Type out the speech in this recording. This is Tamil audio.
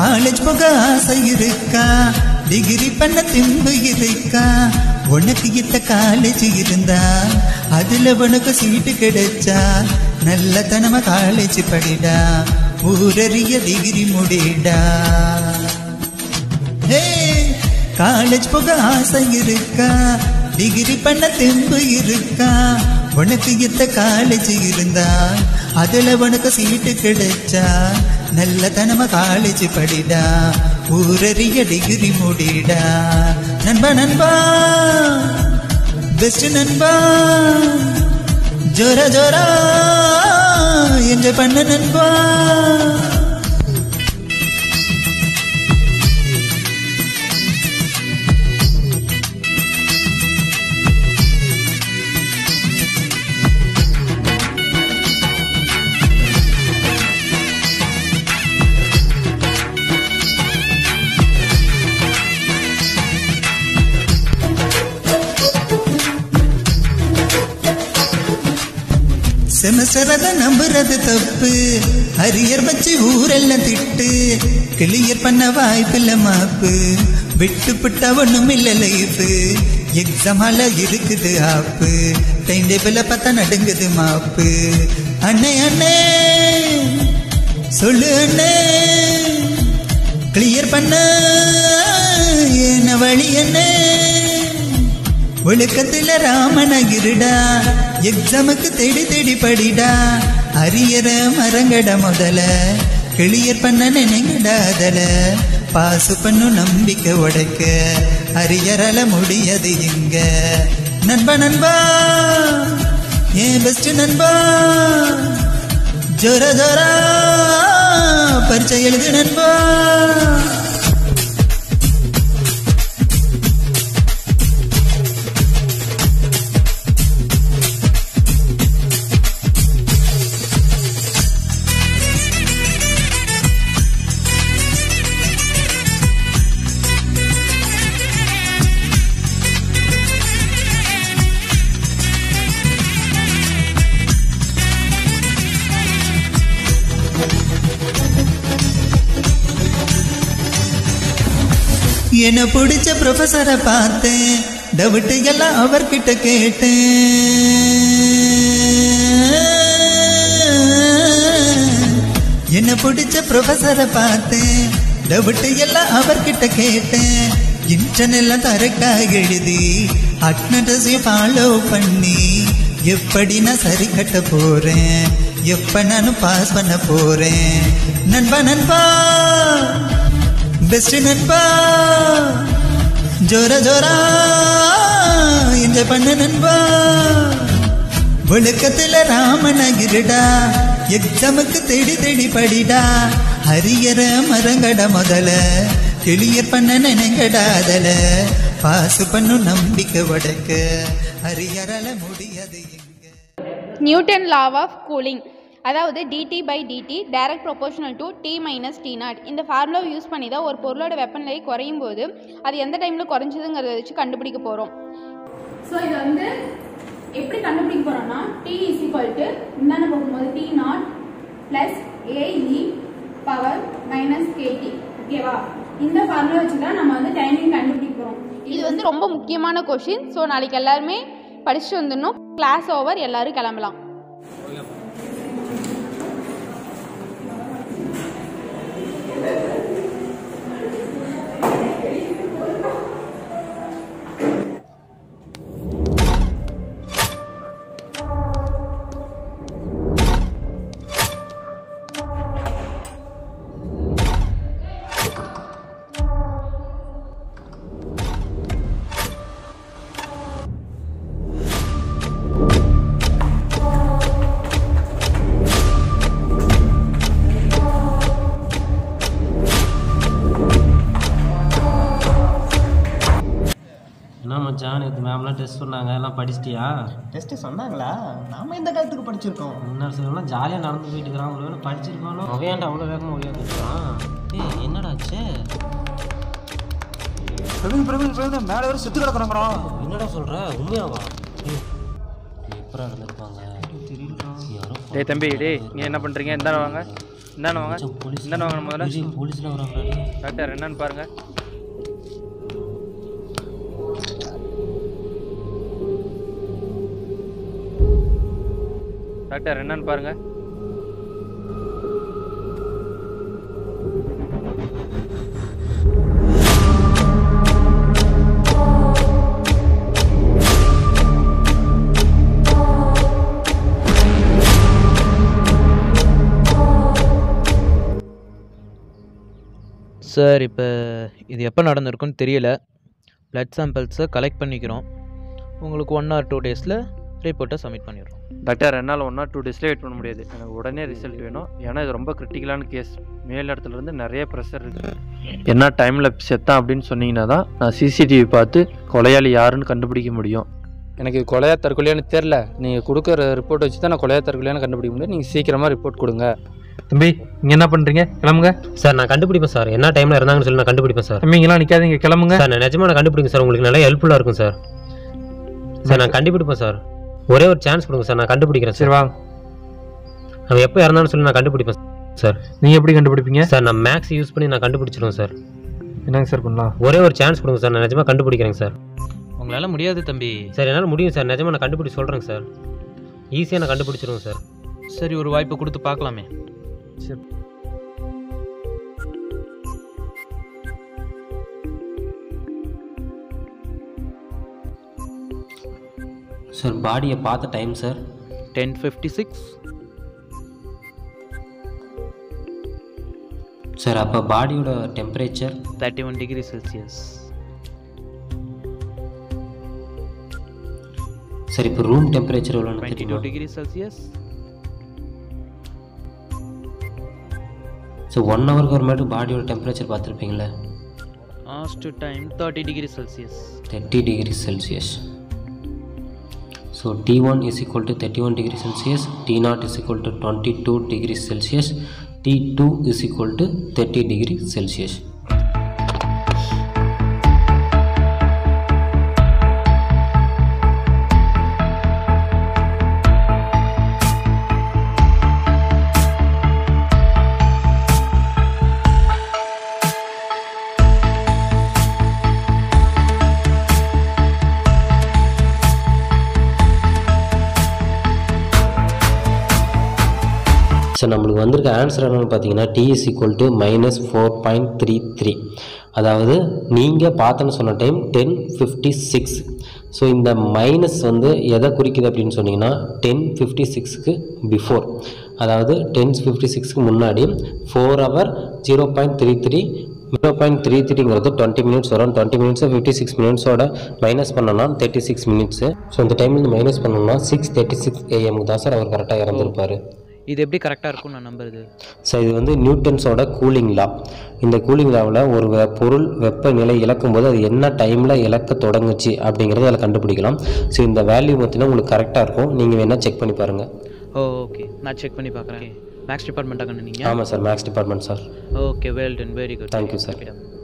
காலேஜ் போக ஆசை இருக்கா டிகிரி பண்ண திம்பு இருக்கா உனக்கு இத்த காலேஜ் இருந்தா அதுல உனக்கு சீட்டு கிடைச்சா நல்ல தனமா காலேஜ் படிடா ஊரறிய டிகிரி முடிடா ஹே காலேஜ் போக ஆசை இருக்கா டிகிரி பண்ண தெம்பு இருக்கா உனக்கு இத்த காலேஜ் இருந்தா அதுல உனக்கு சீட்டு கிடைச்சா நல்ல தனமா காலேஜ் படிடா ஊரறிய டிகிரி முடிடா நண்பா நண்பா பெஸ்ட் நண்பா ஜோரா ஜோரா என்ஜாய் பண்ண நண்பா செமஸ்டர் அத நம்புறது தப்பு அரியர் வச்சு ஊரெல்லாம் திட்டு கிளியர் பண்ண வாய்ப்பில்ல மாப்பு விட்டு புட்டா ஒண்ணும் இல்ல லைஃப் எக்ஸாமால இருக்குது ஆப்பு டைம் டேபிள பார்த்தா நடுங்குது மாப்பு அண்ணே அண்ணே சொல்லு அண்ணே கிளியர் பண்ண என்ன வழி என்ன ஒழுக்கத்துல ராமனகிருடா எக்ஸாமுக்கு தேடி தேடி படிடா அரியற மரங்கட முதல கிளியர் பண்ண நினைங்கடா அதல பாசு பண்ணும் நம்பிக்கை உடைக்க அரியரால முடியாது இங்க நண்பா நண்பா ஏன் பெஸ்ட் நண்பா ஜோர ஜோரா பரிச்சை எழுது நண்பா என்ன பிடிச்ச ப்ரொஃபஸரை பார்த்தேன் டவுட்டு எல்லாம் அவர்கிட்ட கேட்டேன் என்ன பிடிச்ச ப்ரொஃபஸரை பார்த்தேன் டவுட்டு எல்லாம் அவர்கிட்ட கேட்டேன் இன்டர்னெல்லாம் கரெக்டா எழுதி அட்னடஸையும் ஃபாலோ பண்ணி எப்படி நான் சரி கட்ட போறேன் எப்ப நானும் பாஸ் பண்ண போறேன் நண்பா நண்பா பெஸ்ட் நண்பா ஜோர ஜோரா என்ஜாய் பண்ண நண்பா ஒழுக்கத்துல ராமனகிருடா எக்ஸாமுக்கு தேடி தேடி படிடா ஹரியர மரங்கட முதல கிளியர் பண்ண நினைங்கடா அதல பாசு பண்ணும் நம்பிக்கை உடைக்க ஹரியரால முடியாது இங்க நியூட்டன் law ஆஃப் கூலிங் அதாவது dT by dt direct proportional to T minus T naught இந்த ஃபார்முலாவை யூஸ் பண்ணி தான் ஒரு பொருளோட வெப்பநிலை குறையும் போது அது எந்த டைமில் குறைஞ்சதுங்கிறத வச்சு கண்டுபிடிக்க போகிறோம் ஸோ இதை வந்து எப்படி கண்டுபிடிக்க போறோம்னா டி இஸ் ஈக்குவல் டு இந்தாண்ட போகும்போது T naught plus A E power minus KT ஓகேவா இந்த ஃபார்முலா வச்சு தான் நம்ம வந்து டைமிங் கண்டுபிடிக்க போறோம் இது வந்து ரொம்ப முக்கியமான கொஷின் ஸோ நாளைக்கு எல்லாருமே படிச்சுட்டு வந்துடணும் கிளாஸ் ஓவர் எல்லாரும் கிளம்பலாம் என்ன மச்சான் நேற்று மேம்லாம் டெஸ்ட் சொன்னாங்க எல்லாம் படிச்சிட்டியா டெஸ்ட் சொன்னாங்களா நாம இந்த காலத்துக்கு படிச்சிருக்கோம் முன்னாடி சொல்லலாம் ஜாலியாக நடந்து போயிட்டு இருக்கிறான் ஒரு வேளை படிச்சிருக்கானோ அவன் அவ்வளோ வேகமாக ஒழியாந்துருக்கான் ஏய் என்னடாச்சு பிரவீன் பிரவீன் பிரவீன் மேலே வரை செத்து கிடக்குறாங்கடா என்னடா சொல்கிற உண்மையாவா ஏய், எப்படா இருந்திருப்பாங்க யாரோ டேய் தம்பி டேய் நீ என்ன பண்ணுறீங்க இந்த வாங்க இந்தாண்ணா வாங்க மச்சான், போலீஸ் இந்தாண்ணா வாங்க முதல்ல விஜய் போலீஸ்லாம் வராங்கடா டாக்டர் என்னன்னு பாருங்க டாக்டர் என்னன்னு பாருங்க சார் இப்போ இது எப்போ நடந்திருக்குன்னு தெரியல பிளட் சாம்பிள்ஸை கலெக்ட் பண்ணிக்கிறோம் உங்களுக்கு ஒன் ஆர் டூ டேஸில் ரிப்போர்ட்டை சப்மிட் பண்ணிடுறோம் டாக்டர் என்னால் ஒன் ஆர் டூ டேஸ்லேயே வெயிட் பண்ண முடியாது எனக்கு உடனே ரிசல்ட் வேணும் ஏன்னா இது ரொம்ப கிரிட்டிக்கலான கேஸ் மேல் இடத்துல இருந்து நிறைய ப்ரெஷர் இருக்குது என்ன டைமில் செத்தான் அப்படின்னு சொன்னீங்கன்னா தான் நான் சிசிடிவி பார்த்து கொலையாளி யாருன்னு கண்டுபிடிக்க முடியும் எனக்கு கொலையா தற்கொலையான்னு தெரில நீங்கள் கொடுக்குற ரிப்போர்ட் வச்சு தான் நான் கொலையா தற்கொலையான்னு கண்டுபிடிக்க முடியும் நீங்கள் சீக்கிரமாக ரிப்போர்ட் கொடுங்க தம்பி நீங்கள் என்ன பண்ணுறீங்க கிளம்புங்க சார் நான் கண்டுபிடிப்பேன் சார் என்ன டைமில் இருந்தாங்கன்னு சொல்லி நான் கண்டுபிடிப்பேன் சார் தம்பிங்கெல்லாம் நிற்காதீங்க கிளம்புங்க சார் நான் நிஜமா நான் கண்டுபிடிங்க சார் உங்களுக்கு நல்லா ஹெல்ப்ஃபுல்லாக இருக்கும் சார் சார் நான் கண்டுபிடிப்பேன் சார் ஒரே ஒரு சான்ஸ் கொடுங்க சார் நான் கண்டுபிடிக்கிறேன் சரி சார் வாங்க அவன் எப்போ இறந்தான்னு சொல்லி நான் கண்டுபிடிப்பேன் சார் நீங்கள் எப்படி கண்டுபிடிப்பீங்க சார் நான் மேக்ஸ் யூஸ் பண்ணி நான் கண்டுபிடிச்சிருவேன் சார் என்னங்க சார் பண்ணலாம் ஒரே ஒரு சான்ஸ் கொடுங்க சார் நான் நிஜமா கண்டுபிடிக்கிறேங்க சார் உங்களால் முடியாது தம்பி சார் என்னால் முடியும் சார் நிஜமா நான் கண்டுபிடிச்சி சொல்கிறேங்க சார் ஈஸியாக நான் கண்டுபிடிச்சிருவேன் சார் சரி ஒரு வாய்ப்பு கொடுத்து பார்க்கலாமே சரி சார் பாடியை பார்த்த time sir ten fifty six sir அப்போ பாடியோட temperature thirty one degree Celsius sir இப்போ ரூம் டெம்பரேச்சர் எவ்வளோன்னு டுவெண்ட்டி டூ தெரியுமா டிகிரி செல்சியஸ் ஸோ ஒன் ஹவருக்கு ஒரு மாதிரி பாடியோட டெம்பரேச்சர் பார்த்துருப்பீங்களே last time thirty degree Celsius thirty degree Celsius so T one is equal to thirty one degree Celsius T naught is equal to twenty two degree Celsius T two is equal to thirty degree Celsius so நம்மளுக்கு வந்திருக்க ஆன்சர் என்னென்னு பார்த்தீங்கன்னா T is equal to minus four point three three அதாவது நீங்கள் பார்த்தேன்னு சொன்ன time ten fifty six so இந்த மைனஸ் வந்து எதை குறிக்குது அப்படின்னு சொன்னீங்கன்னா டென் ஃபிஃப்டி சிக்ஸ்க்கு பிஃபோர் அதாவது டென் ஃபிஃப்டி சிக்ஸ்க்கு முன்னாடி four hour zero point three three zero point three த்ரீங்கிறது டுவெண்ட்டி மினிட்ஸ் வரும் டுவெண்ட்டி மினிட்ஸை ஃபிஃப்டி சிக்ஸ் மினிட்ஸோட மைனஸ் பண்ணோம்னா தேர்ட்டி சிக்ஸ் மினிட்ஸு ஸோ இந்த டைம்லேருந்து மைனஸ் பண்ணோம்னா சிக்ஸ் தேர்ட்டி சிக்ஸ் ஏஎம்க்கு தான் சார் அவர் கரெக்டாக இறந்துருப்பார் இது எப்படி கரெக்டாக இருக்கும் நான் நம்புறது ஸோ இது வந்து நியூட்டன்ஸோட கூலிங் லா இந்த கூலிங் லாவில் ஒரு வெ- பொருள் வெப்பநிலை இழக்கும்போது அது என்ன டைமில் இழக்க தொடங்குச்சு அப்படிங்கிறத அதில் கண்டுபிடிக்கலாம் ஸோ இந்த வேல்யூ பார்த்தீங்கன்னா உங்களுக்கு கரெக்டாக இருக்கும் நீங்கள் வேணால் செக் பண்ணி பாருங்கள் ஓ ஓகே நான் செக் பண்ணி பார்க்குறேன் மேக்ஸ் டிபார்ட்மெண்ட்டாக கண்டு நீங்கள் ஆமாம் sir maths department sir okay well done very good Thank you, sir.